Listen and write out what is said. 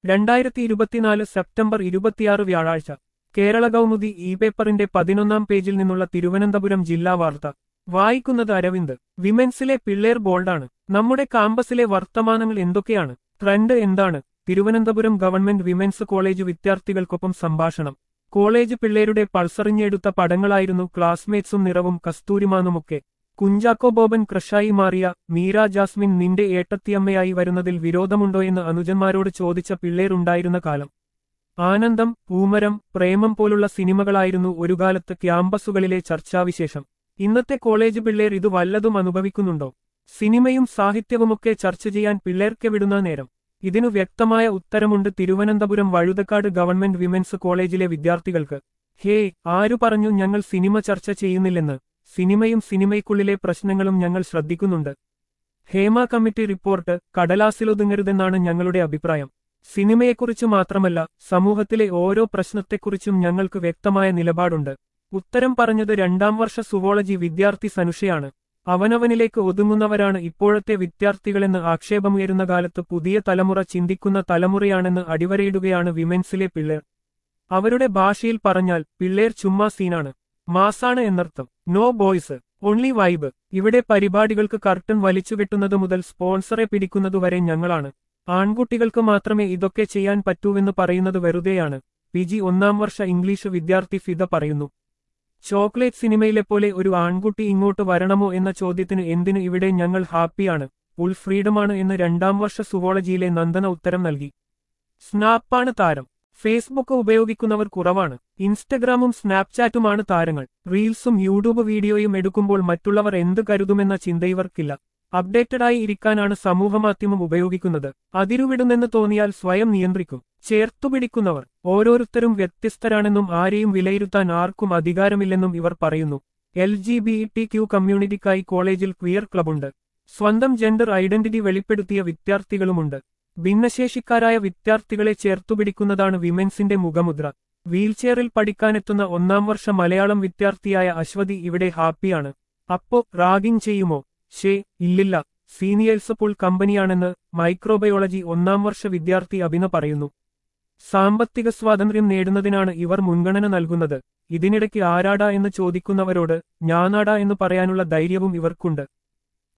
രണ്ടായിരത്തി ഇരുപത്തിനാല് സെപ്റ്റംബർ ഇരുപത്തിയാറ് വ്യാഴാഴ്ച കേരള കൗമുദി ഇ പേപ്പറിന്റെ പതിനൊന്നാം പേജിൽ നിന്നുള്ള തിരുവനന്തപുരം ജില്ലാ വാർത്ത വായിക്കുന്നത് അരവിന്ദ് വിമൻസിലെ പിള്ളേർ ബോൾഡാണ് നമ്മുടെ കാമ്പസിലെ വർത്തമാനങ്ങൾ എന്തൊക്കെയാണ് ട്രെൻഡ് എന്താണ് തിരുവനന്തപുരം ഗവൺമെന്റ് വിമൻസ് കോളേജ് വിദ്യാർത്ഥികൾക്കൊപ്പം സംഭാഷണം കോളേജ് പിള്ളേരുടെ പൾസറിഞ്ഞെടുത്ത പടങ്ങളായിരുന്നു ക്ലാസ്മേറ്റ്സും നിറവും കസ്തൂരിമാനുമൊക്കെ കുഞ്ചാക്കോ ബോബൻ ക്രഷായി മാറിയ മീര ജാസ്മിൻ നിന്റെ ഏട്ടത്തിയമ്മയായി വരുന്നതിൽ വിരോധമുണ്ടോയെന്ന് അനുജന്മാരോട് ചോദിച്ച പിള്ളേരുണ്ടായിരുന്ന കാലം ആനന്ദം പൂമരം പ്രേമം പോലുള്ള സിനിമകളായിരുന്നു ഒരു കാലത്ത് ക്യാമ്പസുകളിലെ ചർച്ചാവിശേഷം ഇന്നത്തെ കോളേജ് പിള്ളേർ ഇത് വല്ലതും അനുഭവിക്കുന്നുണ്ടോ സിനിമയും സാഹിത്യവുമൊക്കെ ചർച്ച ചെയ്യാൻ പിള്ളേർക്ക് വിടുന്ന നേരം ഇതിനു വ്യക്തമായ ഉത്തരമുണ്ട് തിരുവനന്തപുരം വഴുതക്കാട് ഗവൺമെന്റ് വിമൻസ് കോളേജിലെ വിദ്യാർത്ഥികൾക്ക് ഹേ ആരു പറഞ്ഞു ഞങ്ങൾ സിനിമ ചർച്ച ചെയ്യുന്നില്ലെന്ന് സിനിമയും സിനിമയ്ക്കുള്ളിലെ പ്രശ്നങ്ങളും ഞങ്ങൾ ശ്രദ്ധിക്കുന്നുണ്ട് ഹേമ കമ്മിറ്റി റിപ്പോർട്ട് കടലാസിലൊതുങ്ങരുതെന്നാണ് ഞങ്ങളുടെ അഭിപ്രായം സിനിമയെക്കുറിച്ച് മാത്രമല്ല സമൂഹത്തിലെ ഓരോ പ്രശ്നത്തെക്കുറിച്ചും ഞങ്ങൾക്ക് വ്യക്തമായ നിലപാടുണ്ട് ഉത്തരം പറഞ്ഞത് രണ്ടാം വർഷ സുവോളജി വിദ്യാർത്ഥി സനുഷയാണ് അവനവനിലേക്ക് ഒതുങ്ങുന്നവരാണ് ഇപ്പോഴത്തെ വിദ്യാർത്ഥികളെന്ന് ആക്ഷേപമുയരുന്ന കാലത്ത് പുതിയ തലമുറ ചിന്തിക്കുന്ന തലമുറയാണെന്ന് അടിവരയിടുകയാണ് വിമൻസിലെ പിള്ളേർ അവരുടെ ഭാഷയിൽ പറഞ്ഞാൽ പിള്ളേർ ചുമ്മാ സീനാണ് മാസാണ് എന്നർത്ഥം നോ ബോയ്സ് ഓൺലി വൈബ് ഇവിടെ പരിപാടികൾക്ക് കർട്ടൻ വലിച്ചുകെട്ടുന്നത് മുതൽ സ്പോൺസറെ പിടിക്കുന്നതുവരെ ഞങ്ങളാണ് ആൺകുട്ടികൾക്ക് മാത്രമേ ഇതൊക്കെ ചെയ്യാൻ പറ്റൂവെന്ന് പറയുന്നത് വെറുതെയാണ് പി ജി ഒന്നാം വർഷ ഇംഗ്ലീഷ് വിദ്യാർത്ഥി ഫിദ പറയുന്നു ചോക്ലേറ്റ് സിനിമയിലെ പോലെ ഒരു ആൺകുട്ടി ഇങ്ങോട്ട് വരണമോ എന്ന ചോദ്യത്തിന് എന്തിനു ഇവിടെ ഞങ്ങൾ ഹാപ്പിയാണ് ഫുൾ ഫ്രീഡമാണ് എന്ന് രണ്ടാം വർഷ സുവോളജിയിലെ നന്ദന ഉത്തരം നൽകി സ്നാപ്പാണ് താരം ഫേസ്ബുക്ക് ഉപയോഗിക്കുന്നവർ കുറവാണ് ഇൻസ്റ്റഗ്രാമും സ്നാപ്ചാറ്റുമാണ് താരങ്ങൾ റീൽസും യൂട്യൂബ് വീഡിയോയും എടുക്കുമ്പോൾ മറ്റുള്ളവർ എന്ത് കരുതുമെന്ന ചിന്ത ഇവർക്കില്ല അപ്ഡേറ്റഡായി ഇരിക്കാനാണ് സമൂഹമാധ്യമം ഉപയോഗിക്കുന്നത് അതിരുവിടുന്നെന്ന് തോന്നിയാൽ സ്വയം നിയന്ത്രിക്കും ചേർത്തുപിടിക്കുന്നവർ ഓരോരുത്തരും വ്യത്യസ്തരാണെന്നും ആരെയും വിലയിരുത്താൻ ആർക്കും അധികാരമില്ലെന്നും ഇവർ പറയുന്നു L G B T Q കമ്മ്യൂണിറ്റിക്കായി കോളേജിൽ ക്വിയർ ക്ലബുണ്ട് സ്വന്തം ജെൻഡർ ഐഡന്റിറ്റി വെളിപ്പെടുത്തിയ വിദ്യാർത്ഥികളുമുണ്ട് ഭിന്നശേഷിക്കാരായ വിദ്യാർത്ഥികളെ ചേർത്തുപിടിക്കുന്നതാണ് വിമൻസിന്റെ മുഖമുദ്ര വീൽചെയറിൽ പഠിക്കാനെത്തുന്ന ഒന്നാം വർഷ മലയാളം വിദ്യാർത്ഥിയായ അശ്വതി ഇവിടെ ഹാപ്പിയാണ് അപ്പോ റാഗിംഗ് ചെയ്യുമോ ഷേ ഇല്ലില്ല സീനിയേഴ്സ് പുൾ കമ്പനിയാണെന്ന് മൈക്രോബയോളജി ഒന്നാം വർഷ വിദ്യാർത്ഥി അഭിന പറയുന്നു സാമ്പത്തിക സ്വാതന്ത്ര്യം നേടുന്നതിനാണ് ഇവർ മുൻഗണന നൽകുന്നത് ഇതിനിടയ്ക്ക് ആരാടാ എന്ന് ചോദിക്കുന്നവരോട് ഞാനാടാ എന്ന് പറയാനുള്ള ധൈര്യവും ഇവർക്കുണ്ട്